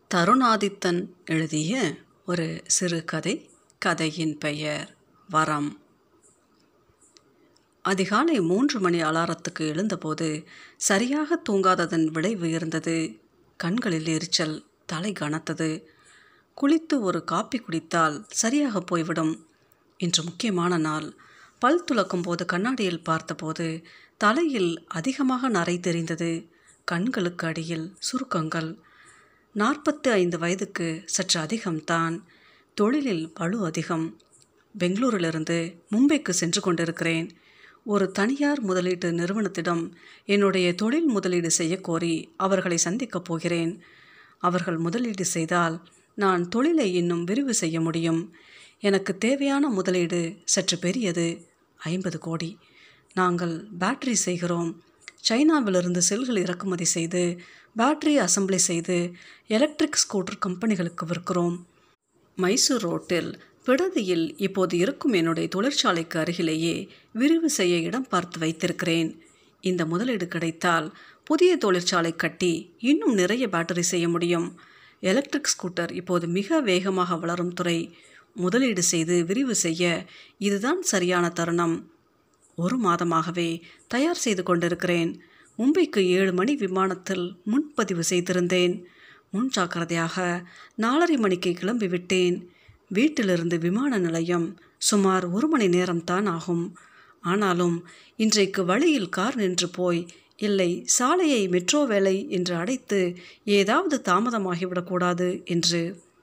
தருணாதித்தன் எழுதிய ஒரு சிறுகதை கதையின் பெயர் வரம் அதிகாலை மூன்று மணி அலாரத்துக்கு எழுந்தபோது சரியாக தூங்காததன் விளைவு இருந்தது கண்களில் எரிச்சல் தலை கனத்தது குளித்து ஒரு காப்பி குடித்தால் சரியாக போய்விடும் இன்று முக்கியமான நாள் பல் துலக்கும் போது கண்ணாடியில் பார்த்தபோது தலையில் அதிகமாக நரை தெரிந்தது கண்களுக்கு அடியில் சுருக்கங்கள் நாற்பத்து ஐந்து வயதுக்கு சற்று அதிகம்தான் தொழிலில் பழு அதிகம் பெங்களூரிலிருந்து மும்பைக்கு சென்று கொண்டிருக்கிறேன் ஒரு தனியார் முதலீட்டு நிறுவனத்திடம் என்னுடைய தொழில் முதலீடு செய்ய கோரி அவர்களை சந்திக்கப் போகிறேன் அவர்கள் முதலீடு செய்தால் நான் தொழிலை இன்னும் விரிவு செய்ய முடியும் எனக்கு தேவையான முதலீடு சற்று பெரியது ஐம்பது கோடி நாங்கள் பேட்டரி செய்கிறோம் சைனாவிலிருந்து செல்கள் இறக்குமதி செய்து பேட்டரி அசம்பிளி செய்து எலக்ட்ரிக் ஸ்கூட்டர் கம்பெனிகளுக்கு விற்கிறோம் மைசூர் ரோட்டில் பிடதியில் இப்போது இருக்கும் என்னுடைய தொழிற்சாலைக்கு அருகிலேயே விரிவு செய்ய இடம் பார்த்து வைத்திருக்கிறேன் இந்த முதலீடு கிடைத்தால் புதிய தொழிற்சாலை கட்டி இன்னும் நிறைய பேட்டரி செய்ய முடியும் எலக்ட்ரிக் ஸ்கூட்டர் இப்போது மிக வேகமாக வளரும் துறை முதலீடு செய்து விரிவு செய்ய இதுதான் சரியான தருணம் ஒரு மாதமாகவே தயார் செய்து கொண்டிருக்கிறேன் மும்பைக்கு ஏழு மணி விமானத்தில் முன்பதிவு செய்திருந்தேன் முன் ஜாக்கிரதையாக நாலரை மணிக்கு கிளம்பி விட்டேன் வீட்டிலிருந்து விமான நிலையம் சுமார் ஒரு மணி நேரம்தான் ஆகும் ஆனாலும் இன்றைக்கு வழியில் கார் நின்று போய் இல்லை சாலையை மெட்ரோ வேலை என்று அடைத்து ஏதாவது தாமதமாகிவிடக்கூடாது என்று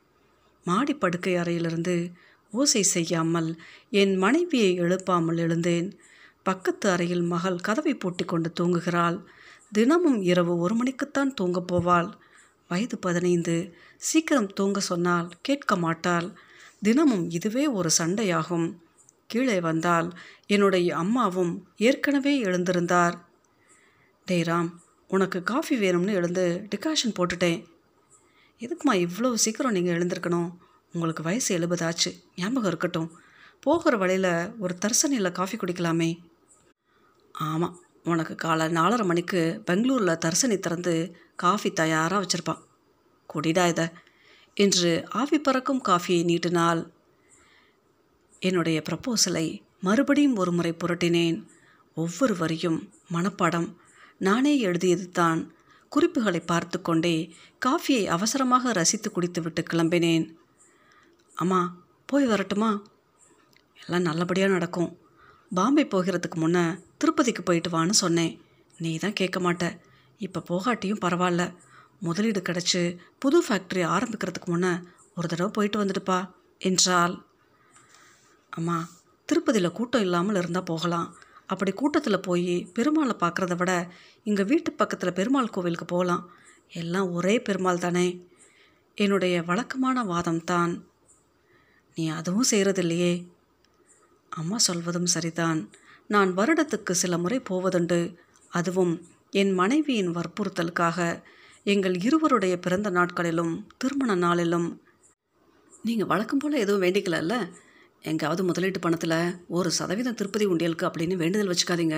மாடி படுக்கை அறையிலிருந்து ஓசை செய்யாமல் என் மனைவியை எழுப்பாமல் எழுந்தேன் பக்கத்து அறையில் மகள் கதவை பூட்டி கொண்டு தூங்குகிறாள் தினமும் இரவு ஒரு மணிக்குத்தான் தூங்கப் போவாள் வயது பதினைந்து சீக்கிரம் தூங்க சொன்னால் கேட்க மாட்டாள் தினமும் இதுவே ஒரு சண்டையாகும் கீழே வந்தால் என்னுடைய அம்மாவும் ஏற்கனவே எழுந்திருந்தார் டேய் ராம் உனக்கு காஃபி வேணும்னு எழுந்து டிகாஷன் போட்டுட்டேன் எதுக்குமா இவ்வளோ சீக்கிரம் நீங்கள் எழுந்திருக்கணும் உங்களுக்கு வயசு எழுபதாச்சு ஞாபகம் இருக்கட்டும் போகிற வழியில் ஒரு தர்சனியில் காஃபி குடிக்கலாமே ஆமாம் உனக்கு காலை நாலரை மணிக்கு பெங்களூரில் தர்சனி திறந்து காஃபி தயாராக வச்சுருப்பான் குடிடா இதை என்று ஆவி பறக்கும் காஃபியை நீட்டினாள் என்னுடைய ப்ரப்போசலை மறுபடியும் ஒரு முறை புரட்டினேன் ஒவ்வொரு வரியும் மனப்பாடம் நானே எழுதியது தான் குறிப்புகளை பார்த்து கொண்டே காஃபியை அவசரமாக ரசித்து குடித்துவிட்டு கிளம்பினேன் அம்மா போய் வரட்டுமா எல்லாம் நல்லபடியாக நடக்கும் பாம்பே போகிறதுக்கு முன்னே திருப்பதிக்கு போயிட்டு வான்னு சொன்னேன் நீ தான் கேட்க மாட்ட இப்போ போகாட்டியும் பரவாயில்ல முதலீடு கிடச்சி புது ஃபேக்ட்ரி ஆரம்பிக்கிறதுக்கு முன்னே ஒரு தடவை போயிட்டு வந்துடுப்பா என்றாள் அம்மா திருப்பதியில் கூட்டம் இல்லாமல் இருந்தால் போகலாம் அப்படி கூட்டத்தில் போய் பெருமாளை பார்க்குறத விட இங்கே வீட்டு பக்கத்தில் பெருமாள் கோவிலுக்கு போகலாம் எல்லாம் ஒரே பெருமாள் தானே என்னுடைய வழக்கமான வாதம்தான் நீ அதுவும் செய்கிறதில்லையே அம்மா சொல்வதும் சரிதான் நான் வருடத்துக்கு சில முறை போவதுண்டு அதுவும் என் மனைவியின் வற்புறுத்தலுக்காக எங்கள் இருவருடைய பிறந்த நாட்களிலும் திருமண நாளிலும் நீங்கள் வழக்கம் போல் எதுவும் வேண்டிக்கலல்ல எங்காவது முதலீட்டு பணத்தில் ஒரு சதவீதம் திருப்பதி உண்டியலுக்கு அப்படின்னு வேண்டுதல் வச்சுக்காதீங்க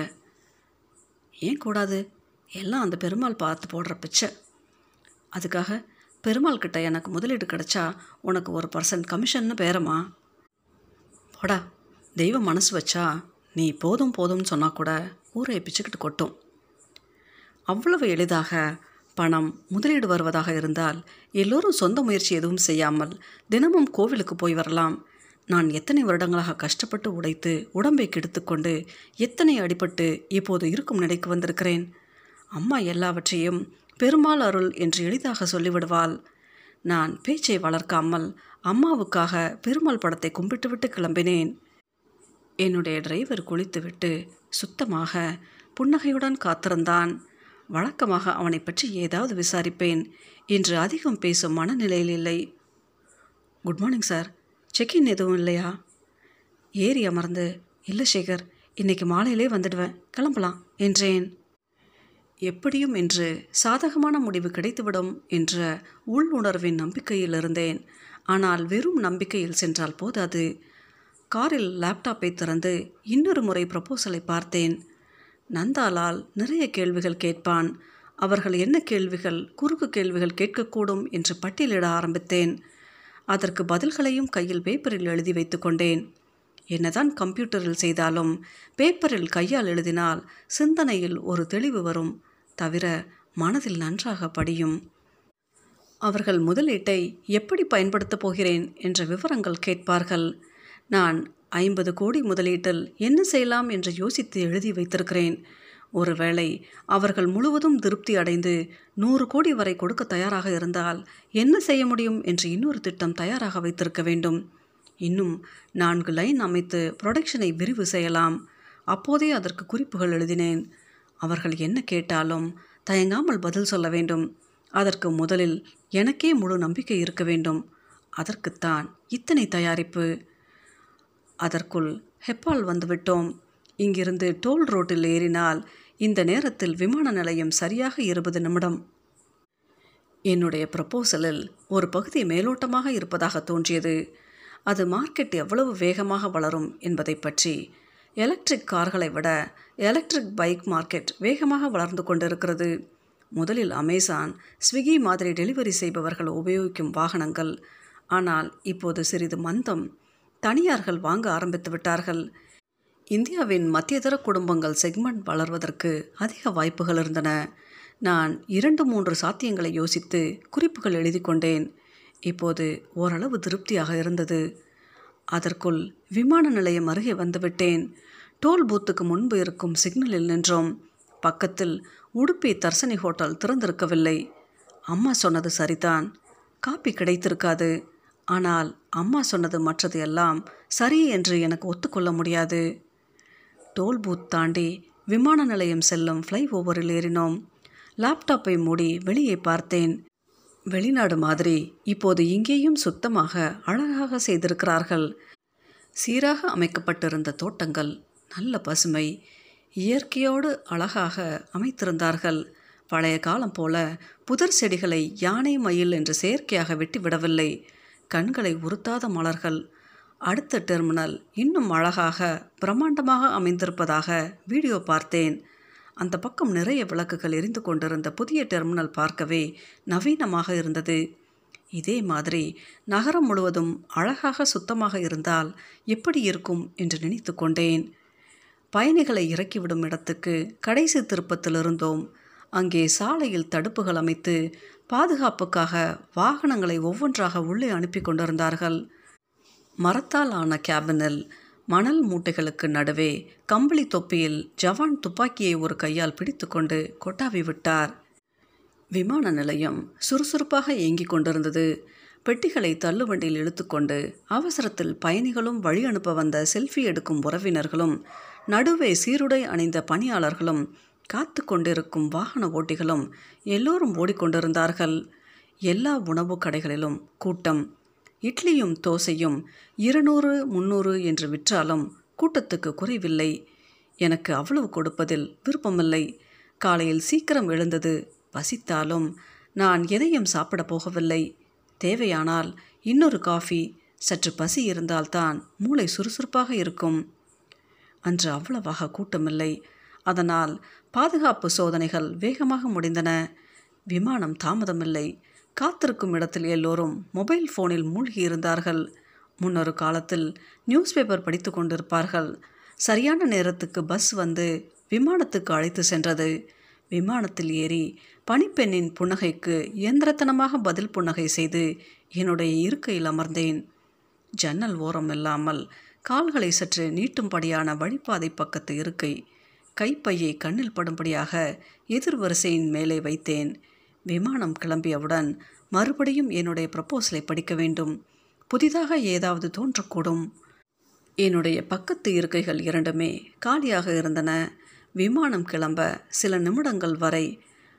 ஏன் கூடாது எல்லாம் அந்த பெருமாள் பார்த்து போடுற பிச்சை அதுக்காக பெருமாள் கிட்ட எனக்கு முதலீடு கிடைச்சா உனக்கு ஒரு பர்சன்ட் கமிஷன்னு பேரமா போடா தெய்வம் மனசு வச்சா நீ போதும் போதும்னு சொன்னால் கூட ஊரை பிச்சுக்கிட்டு கொட்டும் அவ்வளவு எளிதாக பணம் முதலீடு வருவதாக இருந்தால் எல்லோரும் சொந்த முயற்சி எதுவும் செய்யாமல் தினமும் கோவிலுக்கு போய் வரலாம் நான் எத்தனை வருடங்களாக கஷ்டப்பட்டு உடைத்து உடம்பை கெடுத்துக்கொண்டு எத்தனை அடிபட்டு இப்போது இருக்கும் நிலைக்கு வந்திருக்கிறேன் அம்மா எல்லாவற்றையும் பெருமாள் அருள் என்று எளிதாக சொல்லிவிடுவாள் நான் பேச்சை வளர்க்காமல் அம்மாவுக்காக பெருமாள் படத்தை கும்பிட்டுவிட்டு கிளம்பினேன் என்னுடைய டிரைவர் குளித்துவிட்டு சுத்தமாக புன்னகையுடன் காத்திருந்தான் வழக்கமாக அவனை பற்றி ஏதாவது விசாரிப்பேன் இன்று அதிகம் பேசும் மனநிலையில் இல்லை குட் மார்னிங் சார் செக்இன் எதுவும் இல்லையா ஏறி அமர்ந்து இல்லை சேகர் இன்னைக்கு மாலையிலே வந்துடுவேன் கிளம்பலாம் என்றேன் எப்படியும் என்று சாதகமான முடிவு கிடைத்துவிடும் என்ற உள் உணர்வின் நம்பிக்கையில் இருந்தேன் ஆனால் வெறும் நம்பிக்கையில் சென்றால் போதாது காரில் லேப்டாப்பை திறந்து இன்னொரு முறை ப்ரப்போசலை பார்த்தேன் நந்தாலால் நிறைய கேள்விகள் கேட்பான் அவர்கள் என்ன கேள்விகள் குறுக்கு கேள்விகள் கேட்கக்கூடும் என்று பட்டியலிட ஆரம்பித்தேன் அதற்கு பதில்களையும் கையில் பேப்பரில் எழுதி வைத்து கொண்டேன் என்னதான் கம்ப்யூட்டரில் செய்தாலும் பேப்பரில் கையால் எழுதினால் சிந்தனையில் ஒரு தெளிவு வரும் தவிர மனதில் நன்றாக படியும் அவர்கள் முதலீட்டை எப்படி பயன்படுத்தப் போகிறேன் என்ற விவரங்கள் கேட்பார்கள் நான் ஐம்பது கோடி முதலீட்டில் என்ன செய்யலாம் என்று யோசித்து எழுதி வைத்திருக்கிறேன் ஒருவேளை அவர்கள் முழுவதும் திருப்தி அடைந்து நூறு கோடி வரை கொடுக்க தயாராக இருந்தால் என்ன செய்ய முடியும் என்று இன்னொரு திட்டம் தயாராக வைத்திருக்க வேண்டும் இன்னும் நான்கு லைன் அமைத்து ப்ரொடக்ஷனை விரிவு செய்யலாம் அப்போதே அதற்கு குறிப்புகள் எழுதினேன் அவர்கள் என்ன கேட்டாலும் தயங்காமல் பதில் சொல்ல வேண்டும் அதற்கு முதலில் எனக்கே முழு நம்பிக்கை இருக்க வேண்டும் அதற்குத்தான் இத்தனை தயாரிப்பு அதற்குள் ஹெப்பால் வந்துவிட்டோம் இங்கிருந்து டோல் ரோட்டில் ஏறினால் இந்த நேரத்தில் விமான நிலையம் சரியாக இருபது நிமிடம் என்னுடைய ப்ரப்போசலில் ஒரு பகுதி மேலோட்டமாக இருப்பதாக தோன்றியது அது மார்க்கெட் எவ்வளவு வேகமாக வளரும் என்பதை பற்றி எலக்ட்ரிக் கார்களை விட எலக்ட்ரிக் பைக் மார்க்கெட் வேகமாக வளர்ந்து கொண்டிருக்கிறது முதலில் அமேசான் ஸ்விக்கி மாதிரி டெலிவரி செய்பவர்கள் உபயோகிக்கும் வாகனங்கள் ஆனால் இப்போது சிறிது மந்தம் தனியார்கள் வாங்க ஆரம்பித்து விட்டார்கள் இந்தியாவின் மத்தியதர குடும்பங்கள் செக்மெண்ட் வளர்வதற்கு அதிக வாய்ப்புகள் இருந்தன நான் இரண்டு மூன்று சாத்தியங்களை யோசித்து குறிப்புகள் எழுதி கொண்டேன் இப்போது ஓரளவு திருப்தியாக இருந்தது அதற்குள் விமான நிலையம் அருகே வந்துவிட்டேன் டோல் பூத்துக்கு முன்பு இருக்கும் சிக்னலில் நின்றோம் பக்கத்தில் உடுப்பி தர்சனி ஹோட்டல் திறந்திருக்கவில்லை அம்மா சொன்னது சரிதான் காப்பி கிடைத்திருக்காது ஆனால் அம்மா சொன்னது மற்றது எல்லாம் சரி என்று எனக்கு ஒத்துக்கொள்ள முடியாது டோல் பூத் தாண்டி விமான நிலையம் செல்லும் ஃப்ளை ஓவரில் ஏறினோம் லேப்டாப்பை மூடி வெளியே பார்த்தேன் வெளிநாடு மாதிரி இப்போது இங்கேயும் சுத்தமாக அழகாக செய்திருக்கிறார்கள் சீராக அமைக்கப்பட்டிருந்த தோட்டங்கள் நல்ல பசுமை இயற்கையோடு அழகாக அமைத்திருந்தார்கள் பழைய காலம் போல புதர் செடிகளை யானை மயில் என்று செயற்கையாக வெட்டி விடவில்லை கண்களை உறுத்தாத மலர்கள் அடுத்த டெர்மினல் இன்னும் அழகாக பிரம்மாண்டமாக அமைந்திருப்பதாக வீடியோ பார்த்தேன் அந்த பக்கம் நிறைய விளக்குகள் எரிந்து கொண்டிருந்த புதிய டெர்மினல் பார்க்கவே நவீனமாக இருந்தது இதே மாதிரி நகரம் முழுவதும் அழகாக சுத்தமாக இருந்தால் எப்படி இருக்கும் என்று நினைத்து கொண்டேன் பயணிகளை இறக்கிவிடும் இடத்துக்கு கடைசி திருப்பத்தில் இருந்தோம் அங்கே சாலையில் தடுப்புகள் அமைத்து பாதுகாப்புக்காக வாகனங்களை ஒவ்வொன்றாக உள்ளே அனுப்பி கொண்டிருந்தார்கள் மரத்தால் ஆன கேபினில் மணல் மூட்டைகளுக்கு நடுவே கம்பளி தொப்பியில் ஜவான் துப்பாக்கியை ஒரு கையால் பிடித்துக்கொண்டு கொட்டாவி விட்டார் விமான நிலையம் சுறுசுறுப்பாக இயங்கிக் கொண்டிருந்தது பெட்டிகளை தள்ளுவண்டியில் இழுத்துக்கொண்டு அவசரத்தில் பயணிகளும் வழி அனுப்ப வந்த செல்ஃபி எடுக்கும் உறவினர்களும் நடுவே சீருடை அணிந்த பணியாளர்களும் காத்து கொண்டிருக்கும் வாகன ஓட்டிகளும் எல்லோரும் ஓடிக்கொண்டிருந்தார்கள் எல்லா உணவு கடைகளிலும் கூட்டம் இட்லியும் தோசையும் இருநூறு முந்நூறு என்று விற்றாலும் கூட்டத்துக்கு குறைவில்லை எனக்கு அவ்வளவு கொடுப்பதில் விருப்பமில்லை காலையில் சீக்கிரம் எழுந்தது பசித்தாலும் நான் எதையும் சாப்பிட போகவில்லை தேவையானால் இன்னொரு காஃபி சற்று பசி இருந்தால்தான் மூளை சுறுசுறுப்பாக இருக்கும் அன்று அவ்வளவாக கூட்டமில்லை அதனால் பாதுகாப்பு சோதனைகள் வேகமாக முடிந்தன விமானம் தாமதமில்லை காத்திருக்கும் இடத்தில் எல்லோரும் மொபைல் ஃபோனில் மூழ்கி இருந்தார்கள் முன்னொரு காலத்தில் நியூஸ் பேப்பர் படித்து கொண்டிருப்பார்கள் சரியான நேரத்துக்கு பஸ் வந்து விமானத்துக்கு அழைத்து சென்றது விமானத்தில் ஏறி பணிப்பெண்ணின் புன்னகைக்கு இயந்திரத்தனமாக பதில் புன்னகை செய்து என்னுடைய இருக்கையில் அமர்ந்தேன் ஜன்னல் ஓரம் இல்லாமல் கால்களை சற்று நீட்டும்படியான வழிப்பாதை பக்கத்து இருக்கை கைப்பையை கண்ணில் படும்படியாக எதிர்வரிசையின் மேலே வைத்தேன் விமானம் கிளம்பியவுடன் மறுபடியும் என்னுடைய ப்ரப்போசலை படிக்க வேண்டும் புதிதாக ஏதாவது தோன்றக்கூடும் என்னுடைய பக்கத்து இருக்கைகள் இரண்டுமே காலியாக இருந்தன விமானம் கிளம்ப சில நிமிடங்கள் வரை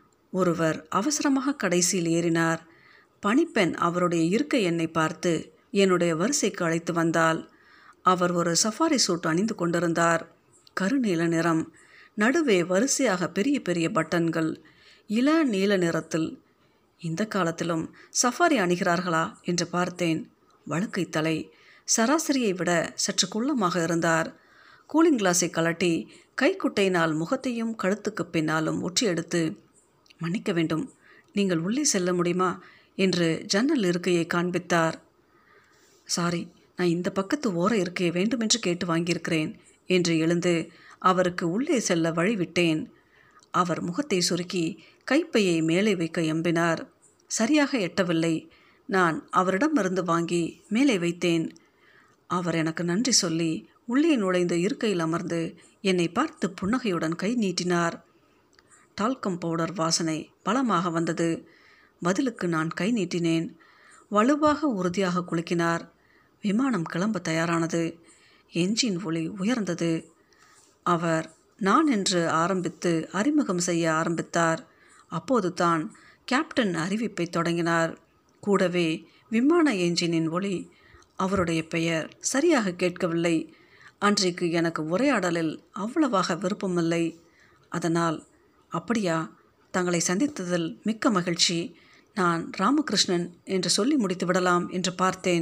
ஒருவர் அவசரமாக கடைசியில் ஏறினார் பணிப்பெண் அவருடைய இருக்கை எண்ணை பார்த்து என்னுடைய வரிசைக்கு அழைத்து வந்தால் அவர் ஒரு சஃபாரி சூட் அணிந்து கொண்டிருந்தார் கருநீல நிறம் நடுவே வரிசையாக பெரிய பெரிய பட்டன்கள் இள நீல நிறத்தில் இந்த காலத்திலும் சஃபாரி அணிகிறார்களா என்று பார்த்தேன் வழுக்கை தலை சராசரியை விட சற்று குள்ளமாக இருந்தார் கூலிங் கிளாஸை கலட்டி கைக்குட்டையினால் முகத்தையும் கழுத்துக்கு பின்னாலும் ஒற்றி எடுத்து மன்னிக்க வேண்டும் நீங்கள் உள்ளே செல்ல முடியுமா என்று ஜன்னல் இருக்கையை காண்பித்தார் சாரி நான் இந்த பக்கத்து ஓர இருக்கையை வேண்டுமென்று கேட்டு வாங்கியிருக்கிறேன் என்று எழுந்து அவருக்கு உள்ளே செல்ல வழிவிட்டேன் அவர் முகத்தை சுருக்கி கைப்பையை மேலே வைக்க எம்பினார் சரியாக எட்டவில்லை நான் அவரிடமிருந்து வாங்கி மேலே வைத்தேன் அவர் எனக்கு நன்றி சொல்லி உள்ளே நுழைந்து இருக்கையில் அமர்ந்து என்னை பார்த்து புன்னகையுடன் கை நீட்டினார் டால்கம் பவுடர் வாசனை பலமாக வந்தது பதிலுக்கு நான் கை நீட்டினேன் வலுவாக உறுதியாக குலுக்கினார் விமானம் கிளம்ப தயாரானது என்ஜின் ஒளி உயர்ந்தது அவர் நான் என்று ஆரம்பித்து அறிமுகம் செய்ய ஆரம்பித்தார் அப்போது தான் கேப்டன் அறிவிப்பை தொடங்கினார் கூடவே விமான என்ஜினின் ஒளி அவருடைய பெயர் சரியாக கேட்கவில்லை அன்றைக்கு எனக்கு உரையாடலில் அவ்வளவாக விருப்பமில்லை அதனால் அப்படியா தங்களை சந்தித்ததில் மிக்க மகிழ்ச்சி நான் ராமகிருஷ்ணன் என்று சொல்லி முடித்து விடலாம் என்று பார்த்தேன்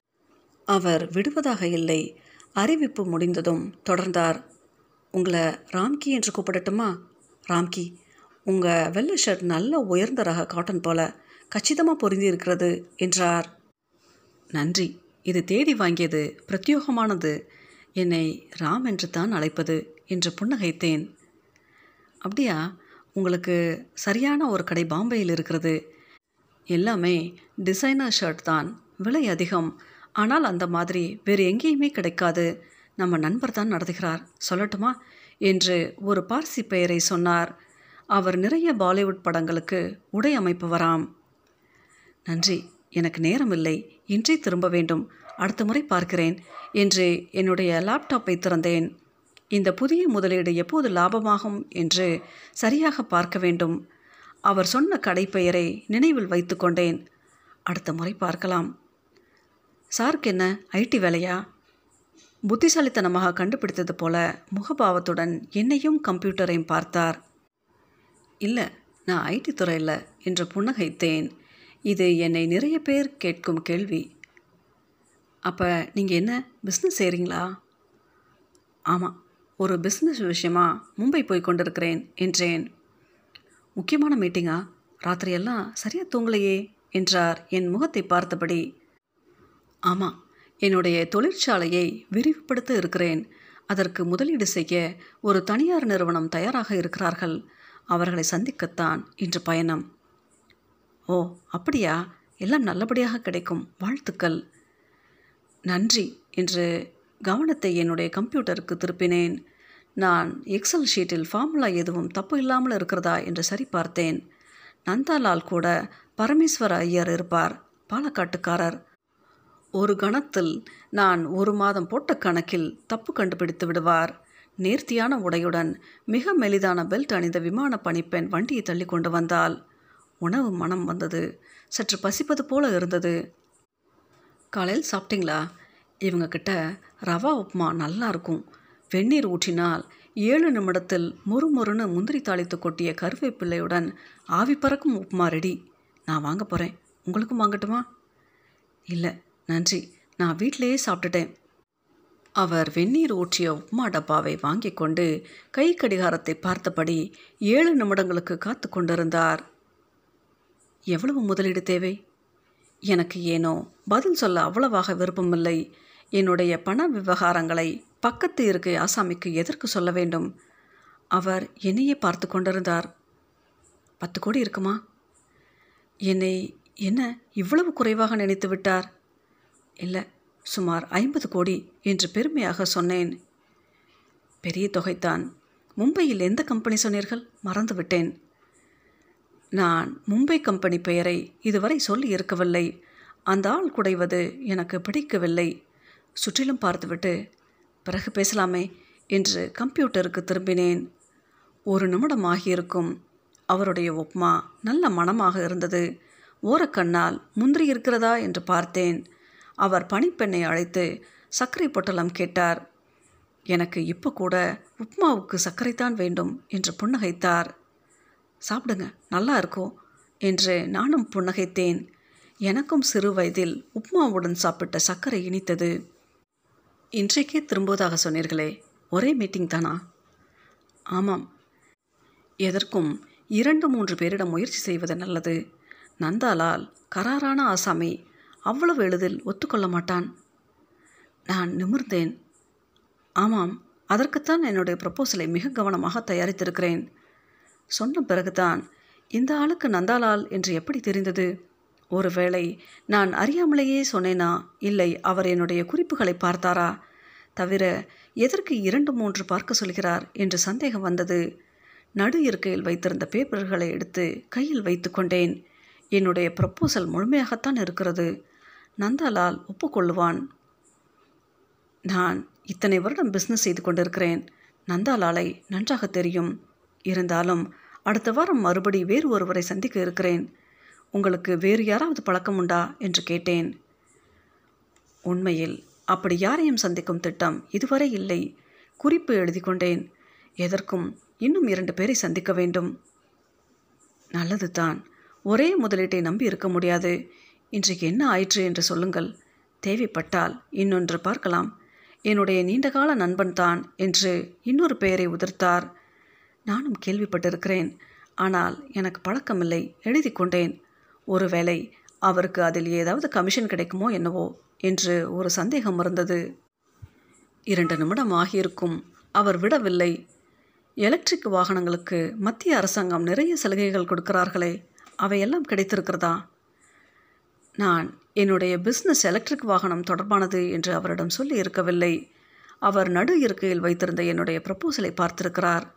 அவர் விடுவதாக இல்லை அறிவிப்பு முடிந்ததும் தொடர்ந்தார் உங்களை ராம்கி என்று கூப்பிடட்டுமா ராம்கி உங்கள் வெள்ளை ஷர்ட் நல்ல உயர்ந்த ரக காட்டன் போல கச்சிதமாக பொருந்தி இருக்கிறது என்றார் நன்றி இது தேடி வாங்கியது பிரத்யோகமானது என்னை ராம் என்று தான் அழைப்பது என்று புன்னகைத்தேன் அப்படியா உங்களுக்கு சரியான ஒரு கடை பாம்பேயில் இருக்கிறது எல்லாமே டிசைனர் ஷர்ட் தான் விலை அதிகம் ஆனால் அந்த மாதிரி வேறு எங்கேயுமே கிடைக்காது நம்ம நண்பர் தான் நடத்துகிறார் சொல்லட்டுமா என்று ஒரு பார்சி பெயரை சொன்னார் அவர் நிறைய பாலிவுட் படங்களுக்கு உடை அமைப்பவராம் நன்றி எனக்கு நேரமில்லை இன்றே திரும்ப வேண்டும் அடுத்த முறை பார்க்கிறேன் என்று என்னுடைய லேப்டாப்பை திறந்தேன் இந்த புதிய முதலீடு எப்போது லாபமாகும் என்று சரியாக பார்க்க வேண்டும் அவர் சொன்ன கடை பெயரை நினைவில் வைத்து கொண்டேன் அடுத்த முறை பார்க்கலாம் சாருக்கு என்ன ஐடி வேலையா புத்திசாலித்தனமாக கண்டுபிடித்தது போல முகபாவத்துடன் என்னையும் கம்ப்யூட்டரையும் பார்த்தார் இல்லை நான் ஐடி துறையில் என்று புன்னகைத்தேன் இது என்னை நிறைய பேர் கேட்கும் கேள்வி அப்போ நீங்கள் என்ன பிஸ்னஸ் செய்கிறீங்களா ஆமாம் ஒரு பிஸ்னஸ் விஷயமா மும்பை போய் கொண்டிருக்கிறேன் என்றேன் முக்கியமான மீட்டிங்கா ராத்திரியெல்லாம் சரியாக தூங்கலையே என்றார் என் முகத்தை பார்த்தபடி ஆமாம் என்னுடைய தொழிற்சாலையை விரிவுபடுத்த இருக்கிறேன் அதற்கு முதலீடு செய்ய ஒரு தனியார் நிறுவனம் தயாராக இருக்கிறார்கள் அவர்களை சந்திக்கத்தான் இன்று பயணம் ஓ அப்படியா எல்லாம் நல்லபடியாக கிடைக்கும் வாழ்த்துக்கள் நன்றி என்று கவனத்தை என்னுடைய கம்ப்யூட்டருக்கு திருப்பினேன் நான் எக்ஸல் ஷீட்டில் ஃபார்முலா எதுவும் தப்பு இல்லாமல் இருக்கிறதா என்று சரிபார்த்தேன் நந்தாலால் கூட பரமேஸ்வர ஐயர் இருப்பார் பாலக்காட்டுக்காரர் ஒரு கணத்தில் நான் ஒரு மாதம் போட்ட கணக்கில் தப்பு கண்டுபிடித்து விடுவார் நேர்த்தியான உடையுடன் மிக மெலிதான பெல்ட் அணிந்த விமான பணிப்பெண் வண்டியை தள்ளி கொண்டு வந்தால் உணவு மனம் வந்தது சற்று பசிப்பது போல இருந்தது காலையில் சாப்பிட்டீங்களா இவங்கக்கிட்ட ரவா உப்புமா நல்லா இருக்கும் வெந்நீர் ஊற்றினால் ஏழு நிமிடத்தில் முறுமுறுன்னு முந்திரி தாளித்து கொட்டிய கருவேப்பிள்ளையுடன் ஆவி பறக்கும் உப்புமா ரெடி நான் வாங்க போகிறேன் உங்களுக்கும் வாங்கட்டுமா இல்லை நன்றி நான் வீட்டிலேயே சாப்பிட்டுட்டேன் அவர் வெந்நீர் ஊற்றிய உப்மா டப்பாவை வாங்கி கொண்டு கை கடிகாரத்தை பார்த்தபடி ஏழு நிமிடங்களுக்கு காத்து கொண்டிருந்தார் எவ்வளவு முதலீடு தேவை எனக்கு ஏனோ பதில் சொல்ல அவ்வளவாக விருப்பமில்லை என்னுடைய பண விவகாரங்களை பக்கத்து இருக்கை ஆசாமிக்கு எதற்கு சொல்ல வேண்டும் அவர் என்னையே பார்த்து கொண்டிருந்தார் பத்து கோடி இருக்குமா என்னை என்ன இவ்வளவு குறைவாக நினைத்து விட்டார் இல்லை சுமார் ஐம்பது கோடி என்று பெருமையாக சொன்னேன் பெரிய தொகைத்தான் மும்பையில் எந்த கம்பெனி சொன்னீர்கள் மறந்துவிட்டேன் நான் மும்பை கம்பெனி பெயரை இதுவரை சொல்லி இருக்கவில்லை அந்த ஆள் குடைவது எனக்கு பிடிக்கவில்லை சுற்றிலும் பார்த்துவிட்டு பிறகு பேசலாமே என்று கம்ப்யூட்டருக்கு திரும்பினேன் ஒரு நிமிடம் ஆகியிருக்கும் அவருடைய உப்மா நல்ல மனமாக இருந்தது ஓரக்கண்ணால் முந்திரி இருக்கிறதா என்று பார்த்தேன் அவர் பணிப்பெண்ணை அழைத்து சர்க்கரை பொட்டலம் கேட்டார் எனக்கு இப்போ கூட உப்மாவுக்கு சர்க்கரைத்தான் வேண்டும் என்று புன்னகைத்தார் சாப்பிடுங்க நல்லா இருக்கும் என்று நானும் புன்னகைத்தேன் எனக்கும் சிறு வயதில் உப்மாவுடன் சாப்பிட்ட சர்க்கரை இனித்தது இன்றைக்கே திரும்புவதாக சொன்னீர்களே ஒரே மீட்டிங் தானா ஆமாம் எதற்கும் இரண்டு மூன்று பேரிடம் முயற்சி செய்வது நல்லது நந்தாலால் கராரான ஆசாமி அவ்வளவு எளிதில் ஒத்துக்கொள்ள மாட்டான் நான் நிமிர்ந்தேன் ஆமாம் அதற்குத்தான் என்னுடைய ப்ரப்போசலை மிக கவனமாக தயாரித்திருக்கிறேன் சொன்ன பிறகுதான் இந்த ஆளுக்கு நந்தாலால் என்று எப்படி தெரிந்தது ஒருவேளை நான் அறியாமலேயே சொன்னேனா இல்லை அவர் என்னுடைய குறிப்புகளை பார்த்தாரா தவிர எதற்கு இரண்டு மூன்று பார்க்க சொல்கிறார் என்று சந்தேகம் வந்தது நடு இருக்கையில் வைத்திருந்த பேப்பர்களை எடுத்து கையில் வைத்து கொண்டேன் என்னுடைய ப்ரப்போசல் முழுமையாகத்தான் இருக்கிறது நந்தாலால் ஒப்புக்கொள்ளுவான் நான் இத்தனை வருடம் பிஸ்னஸ் செய்து கொண்டிருக்கிறேன் நந்தாலாலை நன்றாக தெரியும் இருந்தாலும் அடுத்த வாரம் மறுபடி வேறு ஒருவரை சந்திக்க இருக்கிறேன் உங்களுக்கு வேறு யாராவது பழக்கம் உண்டா என்று கேட்டேன் உண்மையில் அப்படி யாரையும் சந்திக்கும் திட்டம் இதுவரை இல்லை குறிப்பு எழுதி கொண்டேன் எதற்கும் இன்னும் இரண்டு பேரை சந்திக்க வேண்டும் நல்லது தான் ஒரே முதலீட்டை நம்பி இருக்க முடியாது இன்றைக்கு என்ன ஆயிற்று என்று சொல்லுங்கள் தேவைப்பட்டால் இன்னொன்று பார்க்கலாம் என்னுடைய நீண்டகால நண்பன் தான் என்று இன்னொரு பெயரை உதிர்த்தார் நானும் கேள்விப்பட்டிருக்கிறேன் ஆனால் எனக்கு பழக்கமில்லை எழுதி கொண்டேன் ஒருவேளை அவருக்கு அதில் ஏதாவது கமிஷன் கிடைக்குமோ என்னவோ என்று ஒரு சந்தேகம் இருந்தது இரண்டு நிமிடம் ஆகியிருக்கும் அவர் விடவில்லை எலக்ட்ரிக் வாகனங்களுக்கு மத்திய அரசாங்கம் நிறைய சலுகைகள் கொடுக்கிறார்களே அவையெல்லாம் கிடைத்திருக்கிறதா நான் என்னுடைய பிஸ்னஸ் எலக்ட்ரிக் வாகனம் தொடர்பானது என்று அவரிடம் சொல்லி இருக்கவில்லை அவர் நடு இருக்கையில் வைத்திருந்த என்னுடைய ப்ரப்போசலை பார்த்திருக்கிறார்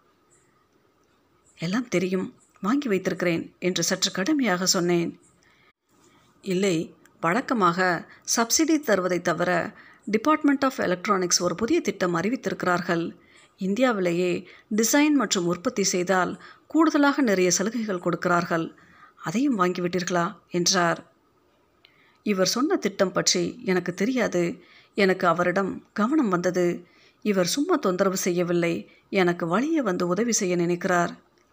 எல்லாம் தெரியும் வாங்கி வைத்திருக்கிறேன் என்று சற்று கடுமையாக சொன்னேன் இல்லை வழக்கமாக சப்சிடி தருவதை தவிர டிபார்ட்மெண்ட் ஆஃப் எலக்ட்ரானிக்ஸ் ஒரு புதிய திட்டம் அறிவித்திருக்கிறார்கள் இந்தியாவிலேயே டிசைன் மற்றும் உற்பத்தி செய்தால் கூடுதலாக நிறைய சலுகைகள் கொடுக்கிறார்கள் அதையும் வாங்கிவிட்டீர்களா என்றார் இவர் சொன்ன திட்டம் பற்றி எனக்கு தெரியாது எனக்கு அவரிடம் கவனம் வந்தது இவர் சும்மா தொந்தரவு செய்யவில்லை எனக்கு வழியே வந்து உதவி செய்ய நினைக்கிறார்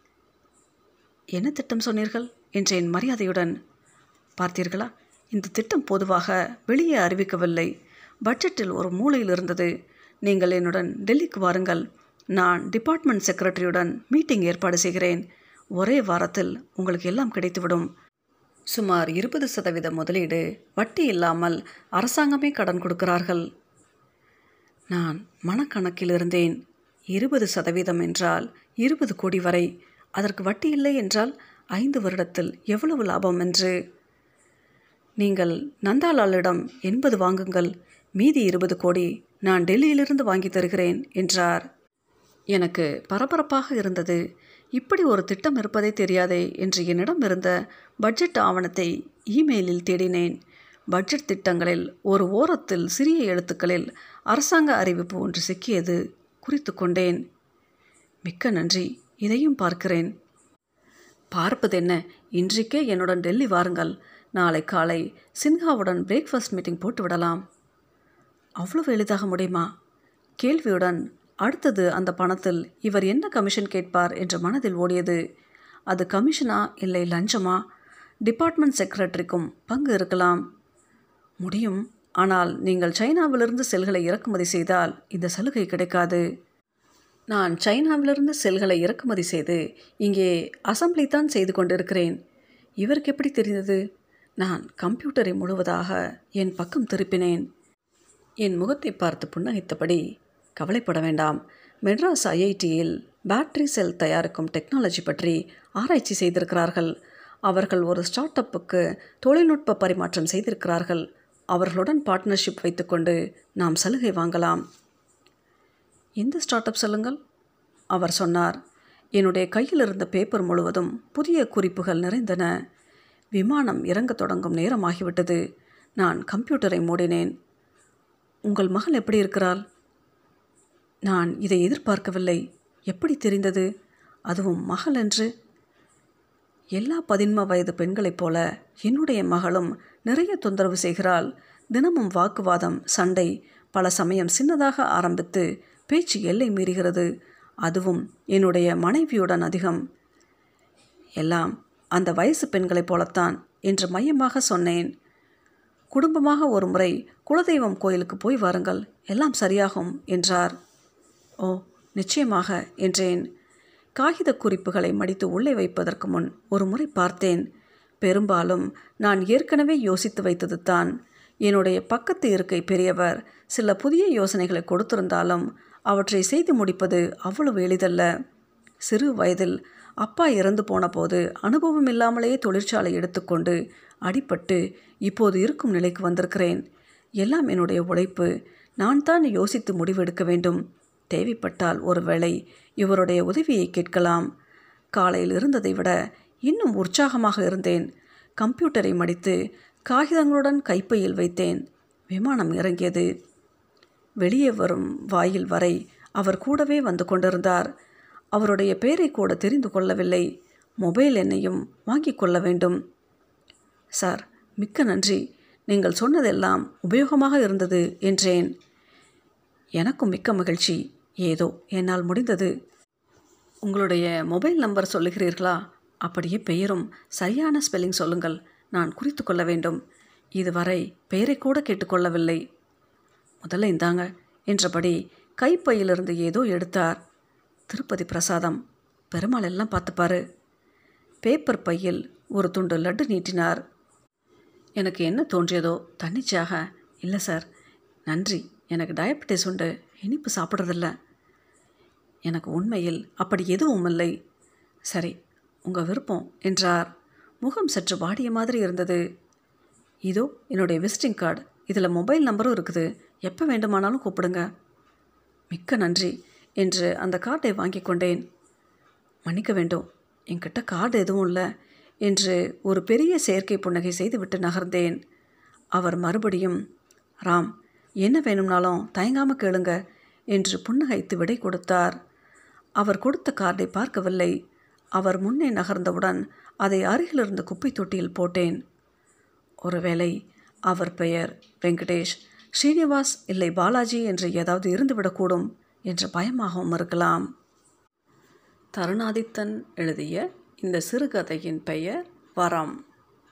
என்ன திட்டம் சொன்னீர்கள் என்றேன் மரியாதையுடன் பார்த்தீர்களா இந்த திட்டம் பொதுவாக வெளியே அறிவிக்கவில்லை பட்ஜெட்டில் ஒரு மூலையில் இருந்தது நீங்கள் என்னுடன் டெல்லிக்கு வாருங்கள் நான் டிபார்ட்மெண்ட் செக்ரட்டரியுடன் மீட்டிங் ஏற்பாடு செய்கிறேன் ஒரே வாரத்தில் உங்களுக்கு எல்லாம் கிடைத்துவிடும் சுமார் இருபது சதவீத முதலீடு வட்டி இல்லாமல் அரசாங்கமே கடன் கொடுக்கிறார்கள் நான் மனக்கணக்கில் இருந்தேன் இருபது சதவீதம் என்றால் இருபது கோடி வரை அதற்கு வட்டி இல்லை என்றால் ஐந்து வருடத்தில் எவ்வளவு லாபம் என்று நீங்கள் நந்தாலாலிடம் எண்பது வாங்குங்கள் மீதி இருபது கோடி நான் டெல்லியிலிருந்து வாங்கி தருகிறேன் என்றார் எனக்கு பரபரப்பாக இருந்தது இப்படி ஒரு திட்டம் இருப்பதே தெரியாதே என்று என்னிடம் இருந்த பட்ஜெட் ஆவணத்தை இமெயிலில் தேடினேன் பட்ஜெட் திட்டங்களில் ஒரு ஓரத்தில் சிறிய எழுத்துக்களில் அரசாங்க அறிவிப்பு ஒன்று சிக்கியது குறித்து கொண்டேன் மிக்க நன்றி இதையும் பார்க்கிறேன் பார்ப்பது என்ன இன்றைக்கே என்னுடன் டெல்லி வாருங்கள் நாளை காலை சின்ஹாவுடன் பிரேக்ஃபாஸ்ட் மீட்டிங் போட்டு விடலாம் அவ்வளவு எளிதாக முடியுமா கேள்வியுடன் அடுத்தது அந்த பணத்தில் இவர் என்ன கமிஷன் கேட்பார் என்று மனதில் ஓடியது அது கமிஷனா இல்லை லஞ்சமா டிபார்ட்மெண்ட் செக்ரட்டரிக்கும் பங்கு இருக்கலாம் முடியும் ஆனால் நீங்கள் சைனாவிலிருந்து செல்களை இறக்குமதி செய்தால் இந்த சலுகை கிடைக்காது நான் சைனாவிலிருந்து செல்களை இறக்குமதி செய்து இங்கே அசம்பிளி தான் செய்து கொண்டிருக்கிறேன் இவருக்கு எப்படி தெரிந்தது நான் கம்ப்யூட்டரை முழுவதாக என் பக்கம் திருப்பினேன் என் முகத்தை பார்த்து புன்னகைத்தபடி கவலைப்பட வேண்டாம் மெட்ராஸ் ஐஐடியில் பேட்டரி செல் தயாரிக்கும் டெக்னாலஜி பற்றி ஆராய்ச்சி செய்திருக்கிறார்கள் அவர்கள் ஒரு ஸ்டார்ட் அப்புக்கு தொழில்நுட்ப பரிமாற்றம் செய்திருக்கிறார்கள் அவர்களுடன் பார்ட்னர்ஷிப் வைத்துக்கொண்டு நாம் சலுகை வாங்கலாம் எந்த ஸ்டார்ட் அப் சொல்லுங்கள் அவர் சொன்னார் என்னுடைய கையில் இருந்த பேப்பர் முழுவதும் புதிய குறிப்புகள் நிறைந்தன விமானம் இறங்கத் தொடங்கும் நேரமாகிவிட்டது நான் கம்ப்யூட்டரை மூடினேன் உங்கள் மகள் எப்படி இருக்கிறாள் நான் இதை எதிர்பார்க்கவில்லை எப்படி தெரிந்தது அதுவும் மகள் என்று எல்லா பதின்ம வயது பெண்களைப் போல என்னுடைய மகளும் நிறைய தொந்தரவு செய்கிறாள் தினமும் வாக்குவாதம் சண்டை பல சமயம் சின்னதாக ஆரம்பித்து பேச்சு எல்லை மீறுகிறது அதுவும் என்னுடைய மனைவியுடன் அதிகம் எல்லாம் அந்த வயசு பெண்களைப் போலத்தான் என்று மையமாக சொன்னேன் குடும்பமாக ஒரு முறை குலதெய்வம் கோயிலுக்கு போய் வாருங்கள் எல்லாம் சரியாகும் என்றார் ஓ நிச்சயமாக என்றேன் காகித குறிப்புகளை மடித்து உள்ளே வைப்பதற்கு முன் ஒரு முறை பார்த்தேன் பெரும்பாலும் நான் ஏற்கனவே யோசித்து வைத்தது தான் என்னுடைய பக்கத்து இருக்கை பெரியவர் சில புதிய யோசனைகளை கொடுத்திருந்தாலும் அவற்றை செய்து முடிப்பது அவ்வளவு எளிதல்ல சிறு வயதில் அப்பா இறந்து போன போது அனுபவம் இல்லாமலேயே தொழிற்சாலை எடுத்துக்கொண்டு அடிபட்டு இப்போது இருக்கும் நிலைக்கு வந்திருக்கிறேன் எல்லாம் என்னுடைய உழைப்பு நான் தான் யோசித்து முடிவெடுக்க வேண்டும் தேவைப்பட்டால் ஒருவேளை இவருடைய உதவியை கேட்கலாம் காலையில் இருந்ததை விட இன்னும் உற்சாகமாக இருந்தேன் கம்ப்யூட்டரை மடித்து காகிதங்களுடன் கைப்பையில் வைத்தேன் விமானம் இறங்கியது வெளியே வரும் வாயில் வரை அவர் கூடவே வந்து கொண்டிருந்தார் அவருடைய பெயரை கூட தெரிந்து கொள்ளவில்லை மொபைல் எண்ணையும் வாங்கிக் கொள்ள வேண்டும் சார் மிக்க நன்றி நீங்கள் சொன்னதெல்லாம் உபயோகமாக இருந்தது என்றேன் எனக்கும் மிக்க மகிழ்ச்சி ஏதோ என்னால் முடிந்தது உங்களுடைய மொபைல் நம்பர் சொல்லுகிறீர்களா அப்படியே பெயரும் சரியான ஸ்பெல்லிங் சொல்லுங்கள் நான் குறித்து கொள்ள வேண்டும் இதுவரை பெயரை கூட கேட்டுக்கொள்ளவில்லை முதல்ல இந்தாங்க என்றபடி கைப்பையிலிருந்து ஏதோ எடுத்தார் திருப்பதி பிரசாதம் பெருமாள் எல்லாம் பார்த்துப்பாரு பேப்பர் பையில் ஒரு துண்டு லட்டு நீட்டினார் எனக்கு என்ன தோன்றியதோ தன்னிச்சாக இல்லை சார் நன்றி எனக்கு டயபெட்டிஸ் உண்டு இனிப்பு சாப்பிட்றதில்ல எனக்கு உண்மையில் அப்படி எதுவும் இல்லை சரி உங்கள் விருப்பம் என்றார் முகம் சற்று வாடிய மாதிரி இருந்தது இதோ என்னுடைய விசிட்டிங் கார்டு இதில் மொபைல் நம்பரும் இருக்குது எப்போ வேண்டுமானாலும் கூப்பிடுங்க மிக்க நன்றி என்று அந்த கார்டை வாங்கி கொண்டேன் மன்னிக்க வேண்டும் என்கிட்ட கார்டு எதுவும் இல்லை என்று ஒரு பெரிய செயற்கை புன்னகை செய்துவிட்டு நகர்ந்தேன் அவர் மறுபடியும் ராம் என்ன வேணும்னாலும் தயங்காமல் கேளுங்க என்று புன்னகைத்து விடை கொடுத்தார் அவர் கொடுத்த கார்டை பார்க்கவில்லை அவர் முன்னே நகர்ந்தவுடன் அதை அருகிலிருந்த குப்பை தொட்டியில் போட்டேன் ஒருவேளை அவர் பெயர் வெங்கடேஷ் ஸ்ரீனிவாஸ் இல்லை பாலாஜி என்று ஏதாவது இருந்துவிடக்கூடும் என்ற பயமாகவும் இருக்கலாம் தருணாதித்தன் எழுதிய இந்த சிறுகதையின் பெயர் வரம்